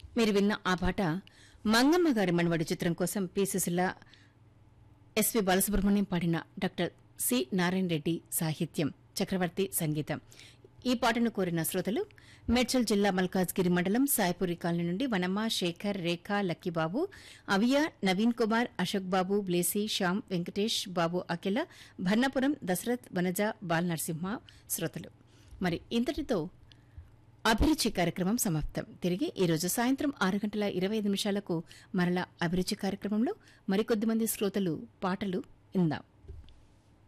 మీరు విన్న ఆ పాట మంగమ్మ గారి మనవడి చిత్రం కోసం పి సుశీల ఎస్వి బాలసుబ్రహ్మణ్యం పాడిన డాక్టర్ సి నారాయణ రెడ్డి సాహిత్యం చక్రవర్తి సంగీతం ఈ పాటను కోరిన శ్రోతలు మేడ్చల్ జిల్లా మల్కాజ్గిరి మండలం సాయపురి కాలనీ నుండి వనమ్మ శేఖర్ రేఖ లక్కీబాబు అవియ నవీన్ కుమార్ అశోక్ బాబు బ్లేసి శ్యామ్ వెంకటేష్ బాబు అఖిల భన్నపురం దశరథ్ వనజ బాల్ నరసింహ శ్రోతలు మరి ఇంతటితో అభిరుచి కార్యక్రమం సమాప్తం తిరిగి ఈరోజు సాయంత్రం ఆరు గంటల ఇరవై ఐదు నిమిషాలకు మరలా అభిరుచి కార్యక్రమంలో మరికొద్ది మంది శ్రోతలు పాటలు ఇందాం